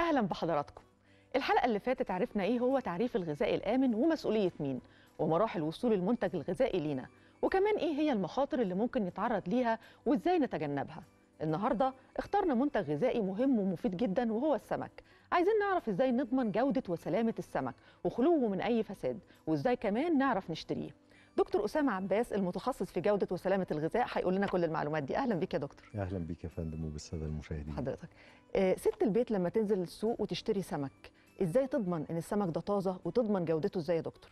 اهلا بحضراتكم الحلقه اللي فاتت عرفنا ايه هو تعريف الغذاء الامن ومسؤوليه مين ومراحل وصول المنتج الغذائي لينا وكمان ايه هي المخاطر اللي ممكن نتعرض ليها وازاي نتجنبها النهارده اخترنا منتج غذائي مهم ومفيد جدا وهو السمك عايزين نعرف ازاي نضمن جوده وسلامه السمك وخلوه من اي فساد وازاي كمان نعرف نشتريه دكتور اسامه عباس المتخصص في جوده وسلامه الغذاء هيقول لنا كل المعلومات دي اهلا بيك يا دكتور اهلا بيك يا فندم وبالساده المشاهدين حضرتك آه، ست البيت لما تنزل السوق وتشتري سمك ازاي تضمن ان السمك ده طازه وتضمن جودته ازاي يا دكتور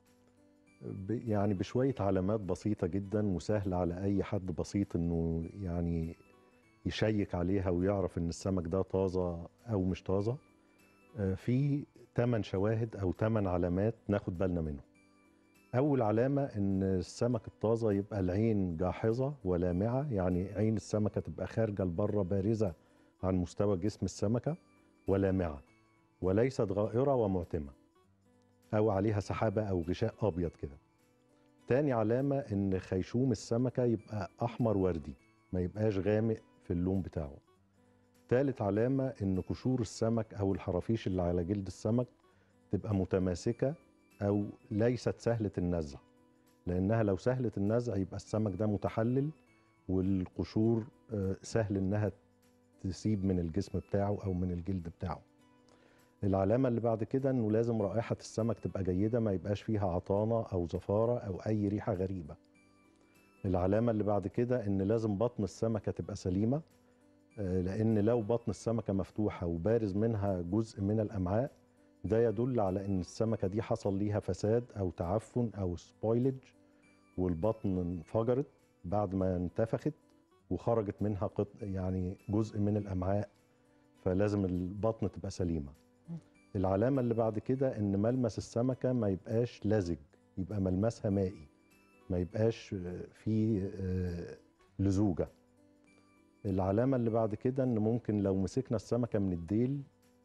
ب- يعني بشويه علامات بسيطه جدا وسهل على اي حد بسيط انه يعني يشيك عليها ويعرف ان السمك ده طازه او مش طازه آه، في 8 شواهد او 8 علامات ناخد بالنا منهم اول علامه ان السمك الطازه يبقى العين جاحظه ولامعه يعني عين السمكه تبقى خارجه لبره بارزه عن مستوى جسم السمكه ولامعه وليست غائره ومعتمه او عليها سحابه او غشاء ابيض كده تاني علامه ان خيشوم السمكه يبقى احمر وردي ما يبقاش غامق في اللون بتاعه تالت علامه ان قشور السمك او الحرافيش اللي على جلد السمك تبقى متماسكه او ليست سهله النزع لانها لو سهله النزع يبقى السمك ده متحلل والقشور آه، سهل انها تسيب من الجسم بتاعه او من الجلد بتاعه العلامه اللي بعد كده انه لازم رائحه السمك تبقى جيده ما يبقاش فيها عطانه او زفاره او اي ريحه غريبه العلامه اللي بعد كده ان لازم بطن السمكه تبقى سليمه آه، لان لو بطن السمكه مفتوحه وبارز منها جزء من الامعاء ده يدل على ان السمكه دي حصل ليها فساد او تعفن او سبويلج والبطن انفجرت بعد ما انتفخت وخرجت منها قط يعني جزء من الامعاء فلازم البطن تبقى سليمه العلامه اللي بعد كده ان ملمس السمكه ما يبقاش لزج يبقى ملمسها مائي ما يبقاش آه، فيه آه، لزوجه العلامه اللي بعد كده ان ممكن لو مسكنا السمكه من الديل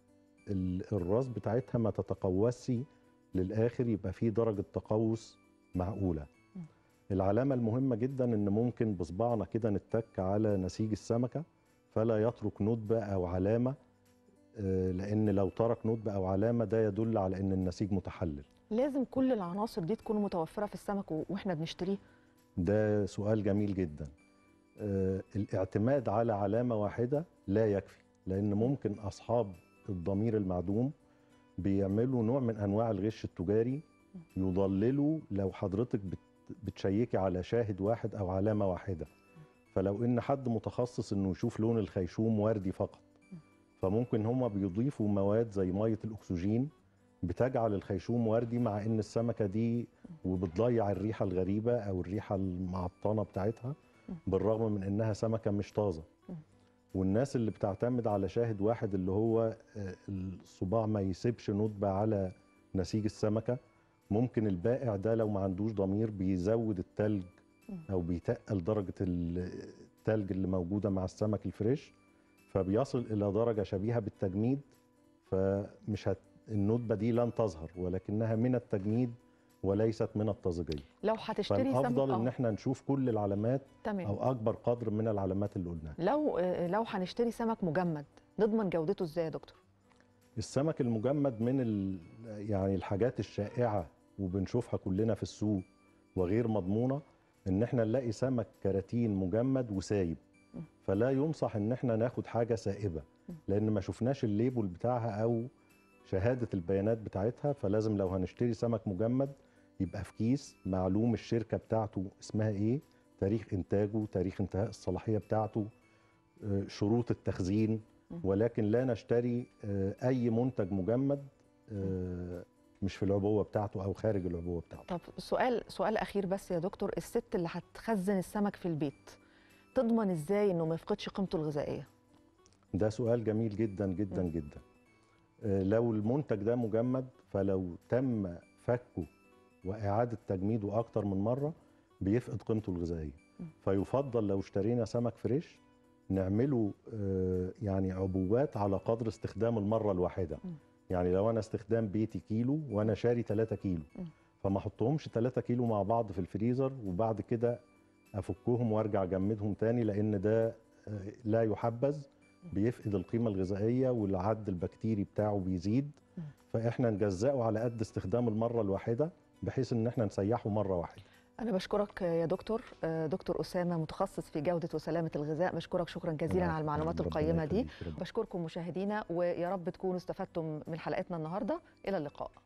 ال- الراس بتاعتها ما تتقوسش للاخر يبقى في درجه تقوس معقوله العلامه المهمه جدا ان ممكن بصبعنا كده نتك على نسيج السمكه فلا يترك ندبه او علامه آه، لان لو ترك ندبه او علامه ده يدل على ان النسيج متحلل لازم كل العناصر دي تكون متوفره في السمك و- واحنا بنشتريه ده سؤال جميل جدا آه، الاعتماد على علامة واحدة لا يكفي لأن ممكن أصحاب الضمير المعدوم بيعملوا نوع من أنواع الغش التجاري يضللوا لو حضرتك بت- بتشيكي على شاهد واحد أو علامة واحدة فلو إن حد متخصص إنه يشوف لون الخيشوم وردي فقط فممكن هما بيضيفوا مواد زي مية الأكسجين بتجعل الخيشوم وردي مع إن السمكة دي وبتضيع الريحه الغريبه او الريحه المعطنه بتاعتها بالرغم من انها سمكه مش طازه والناس اللي بتعتمد على شاهد واحد اللي هو آه، الصباع ما يسيبش ندبه على نسيج السمكه ممكن البائع ده لو ما عندوش ضمير بيزود التلج او بيتقل درجه ال- التلج اللي موجوده مع السمك الفريش فبيصل الى درجه شبيهه بالتجميد فمش هت... الندبه دي لن تظهر ولكنها من التجميد وليست من الطازجيه لو هتشتري سمك فالافضل ان آه، احنا نشوف كل العلامات تمام او اكبر قدر من العلامات اللي قلناها لو آه، لو هنشتري سمك مجمد نضمن جودته ازاي يا دكتور السمك المجمد من ال... يعني الحاجات الشائعه وبنشوفها كلنا في السوق وغير مضمونه ان احنا نلاقي سمك كراتين مجمد وسايب فلا ينصح ان احنا ناخد حاجه سائبه لان ما شفناش الليبل بتاعها او شهاده البيانات بتاعتها فلازم لو هنشتري سمك مجمد يبقى في كيس معلوم الشركه بتاعته اسمها ايه تاريخ انتاجه تاريخ انتهاء الصلاحيه بتاعته آه، شروط التخزين ولكن لا نشتري آه، اي منتج مجمد آه، مش في العبوه بتاعته او خارج العبوه بتاعته طب سؤال سؤال اخير بس يا دكتور الست اللي هتخزن السمك في البيت تضمن ازاي انه ما يفقدش قيمته الغذائيه ده سؤال جميل جدا جدا جدا آه، لو المنتج ده مجمد فلو تم فكه واعاده تجميده اكتر من مره بيفقد قيمته الغذائيه فيفضل لو اشترينا سمك فريش نعمله آه، يعني عبوات على قدر استخدام المره الواحده يعني لو انا استخدام بيتي كيلو وانا شاري 3 كيلو فما احطهمش 3 كيلو مع بعض في الفريزر وبعد كده افكهم وارجع اجمدهم تاني لان ده آه، لا يحبذ بيفقد القيمه الغذائيه والعد البكتيري بتاعه بيزيد مم. فاحنا نجزئه على قد استخدام المره الواحده بحيث ان احنا نسيحه مره واحده أنا بشكرك يا دكتور آه، دكتور أسامة متخصص في جودة وسلامة الغذاء بشكرك شكرا جزيلا على المعلومات ربنا القيمة دي يخليك، ربنا بشكركم مشاهدينا ويا رب تكونوا استفدتم من حلقتنا النهاردة إلى اللقاء